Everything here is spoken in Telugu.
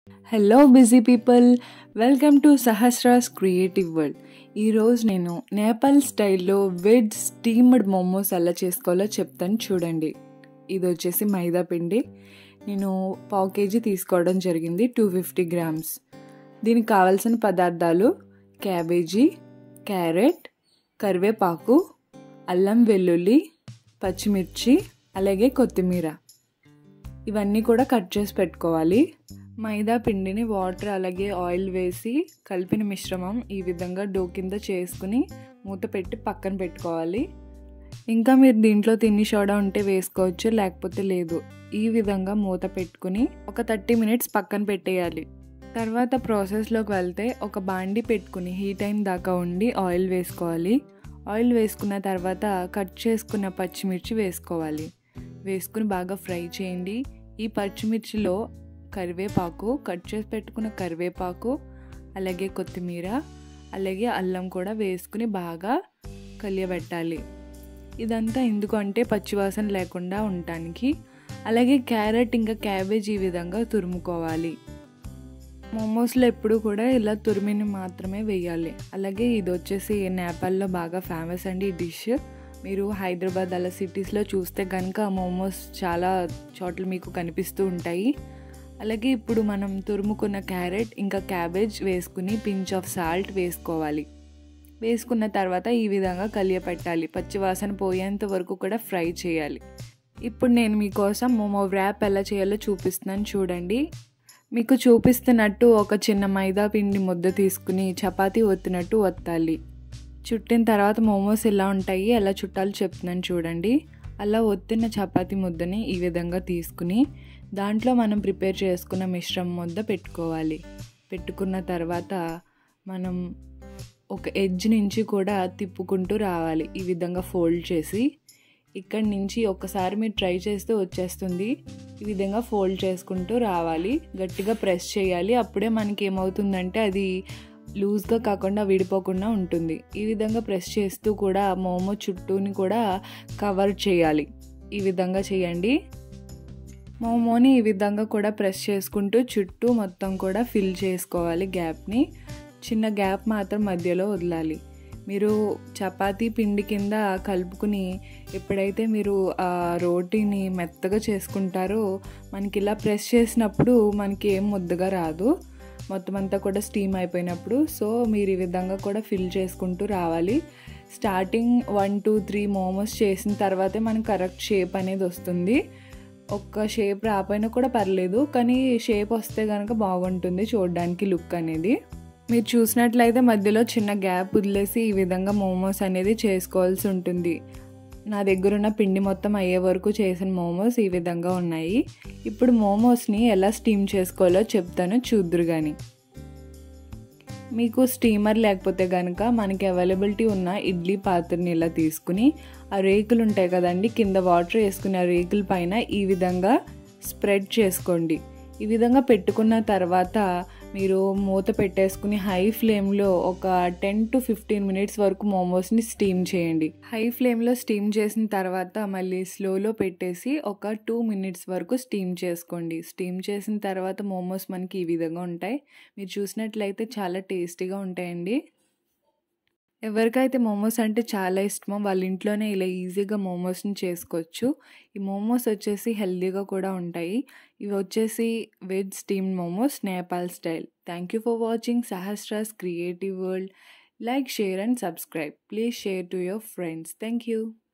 hello busy people welcome to Sahasra's creative world ఈరోజు నేను నేపాల్ స్టైల్లో వెజ్ స్టీమ్డ్ మోమోస్ ఎలా చేసుకోవాలో చెప్తాను చూడండి ఇది వచ్చేసి మైదా పిండి నేను పావు కేజీ తీసుకోవడం జరిగింది టూ ఫిఫ్టీ గ్రామ్స్ దీనికి కావాల్సిన పదార్థాలు క్యాబేజీ క్యారెట్ కరివేపాకు అల్లం వెల్లుల్లి పచ్చిమిర్చి అలాగే కొత్తిమీర ఇవన్నీ కూడా కట్ చేసి పెట్టుకోవాలి మైదా పిండిని వాటర్ అలాగే ఆయిల్ వేసి కలిపిన మిశ్రమం ఈ విధంగా డో కింద చేసుకుని మూత పెట్టి పక్కన పెట్టుకోవాలి ఇంకా మీరు దీంట్లో తిన్ని సోడా ఉంటే వేసుకోవచ్చు లేకపోతే లేదు ఈ విధంగా మూత పెట్టుకుని ఒక థర్టీ మినిట్స్ పక్కన పెట్టేయాలి తర్వాత ప్రాసెస్లోకి వెళ్తే ఒక బాండి పెట్టుకుని హీట్ అయిన దాకా ఉండి ఆయిల్ వేసుకోవాలి ఆయిల్ వేసుకున్న తర్వాత కట్ చేసుకున్న పచ్చిమిర్చి వేసుకోవాలి వేసుకుని బాగా ఫ్రై చేయండి ఈ పచ్చిమిర్చిలో కరివేపాకు కట్ చేసి పెట్టుకున్న కరివేపాకు అలాగే కొత్తిమీర అలాగే అల్లం కూడా వేసుకుని బాగా కలియబెట్టాలి ఇదంతా ఎందుకంటే పచ్చివాసన లేకుండా ఉండటానికి అలాగే క్యారెట్ ఇంకా క్యాబేజ్ ఈ విధంగా తురుముకోవాలి మోమోస్లో ఎప్పుడు కూడా ఇలా తురిమిని మాత్రమే వేయాలి అలాగే ఇది వచ్చేసి నేపాల్లో బాగా ఫేమస్ అండి ఈ డిష్ మీరు హైదరాబాద్ అలా సిటీస్లో చూస్తే కనుక మోమోస్ చాలా చోట్ల మీకు కనిపిస్తూ ఉంటాయి అలాగే ఇప్పుడు మనం తురుముకున్న క్యారెట్ ఇంకా క్యాబేజ్ వేసుకుని పించ్ ఆఫ్ సాల్ట్ వేసుకోవాలి వేసుకున్న తర్వాత ఈ విధంగా కలియపెట్టాలి పచ్చివాసన పోయేంత వరకు కూడా ఫ్రై చేయాలి ఇప్పుడు నేను మీకోసం మోమో ర్యాప్ ఎలా చేయాలో చూపిస్తున్నాను చూడండి మీకు చూపిస్తున్నట్టు ఒక చిన్న మైదా పిండి ముద్ద తీసుకుని చపాతీ ఒత్తినట్టు ఒత్తాలి చుట్టిన తర్వాత మోమోస్ ఎలా ఉంటాయి ఎలా చుట్టాలో చెప్తున్నాను చూడండి అలా ఒత్తిన చపాతీ ముద్దని ఈ విధంగా తీసుకుని దాంట్లో మనం ప్రిపేర్ చేసుకున్న మిశ్రమం ముద్ద పెట్టుకోవాలి పెట్టుకున్న తర్వాత మనం ఒక ఎడ్జ్ నుంచి కూడా తిప్పుకుంటూ రావాలి ఈ విధంగా ఫోల్డ్ చేసి ఇక్కడి నుంచి ఒకసారి మీరు ట్రై చేస్తే వచ్చేస్తుంది ఈ విధంగా ఫోల్డ్ చేసుకుంటూ రావాలి గట్టిగా ప్రెస్ చేయాలి అప్పుడే మనకి ఏమవుతుందంటే అది లూజ్గా కాకుండా విడిపోకుండా ఉంటుంది ఈ విధంగా ప్రెస్ చేస్తూ కూడా మోమో చుట్టూని కూడా కవర్ చేయాలి ఈ విధంగా చేయండి మోమోని ఈ విధంగా కూడా ప్రెస్ చేసుకుంటూ చుట్టూ మొత్తం కూడా ఫిల్ చేసుకోవాలి గ్యాప్ని చిన్న గ్యాప్ మాత్రం మధ్యలో వదలాలి మీరు చపాతీ పిండి కింద కలుపుకుని ఎప్పుడైతే మీరు ఆ రోటీని మెత్తగా చేసుకుంటారో మనకి ఇలా ప్రెస్ చేసినప్పుడు మనకి ఏం ముద్దగా రాదు మొత్తం అంతా కూడా స్టీమ్ అయిపోయినప్పుడు సో మీరు ఈ విధంగా కూడా ఫిల్ చేసుకుంటూ రావాలి starting one two three momos చేసిన తర్వాతే మనకు కరెక్ట్ షేప్ అనేది వస్తుంది ఒక్క షేప్ రాపోయినా కూడా పర్లేదు కానీ షేప్ వస్తే కనుక బాగుంటుంది చూడడానికి లుక్ అనేది మీరు చూసినట్లయితే మధ్యలో చిన్న గ్యాప్ వదిలేసి ఈ విధంగా మోమోస్ అనేది చేసుకోవాల్సి ఉంటుంది నా దగ్గర ఉన్న పిండి మొత్తం అయ్యే వరకు చేసిన మోమోస్ ఈ విధంగా ఉన్నాయి ఇప్పుడు మోమోస్ని ఎలా స్టీమ్ చేసుకోవాలో చెప్తాను చూద్దురు కానీ మీకు స్టీమర్ లేకపోతే కనుక మనకి అవైలబిలిటీ ఉన్న ఇడ్లీ పాత్రని ఇలా తీసుకుని ఆ రేకులు ఉంటాయి కదండి కింద వాటర్ వేసుకుని ఆ రేకుల పైన ఈ విధంగా స్ప్రెడ్ చేసుకోండి ఈ విధంగా పెట్టుకున్న తర్వాత మీరు మూత పెట్టేసుకుని హై ఫ్లేమ్లో ఒక టెన్ టు ఫిఫ్టీన్ మినిట్స్ వరకు మోమోస్ని స్టీమ్ చేయండి హై ఫ్లేమ్లో స్టీమ్ చేసిన తర్వాత మళ్ళీ స్లోలో పెట్టేసి ఒక టూ మినిట్స్ వరకు స్టీమ్ చేసుకోండి స్టీమ్ చేసిన తర్వాత మోమోస్ మనకి ఈ విధంగా ఉంటాయి మీరు చూసినట్లయితే చాలా టేస్టీగా ఉంటాయండి ఎవరికైతే మోమోస్ అంటే చాలా ఇష్టమో వాళ్ళ ఇంట్లోనే ఇలా ఈజీగా మోమోస్ని చేసుకోవచ్చు ఈ మోమోస్ వచ్చేసి హెల్తీగా కూడా ఉంటాయి ఇవి వచ్చేసి veg steam momos Nepal style thank you for watching Sahasra's creative world like share and subscribe please share to your friends thank you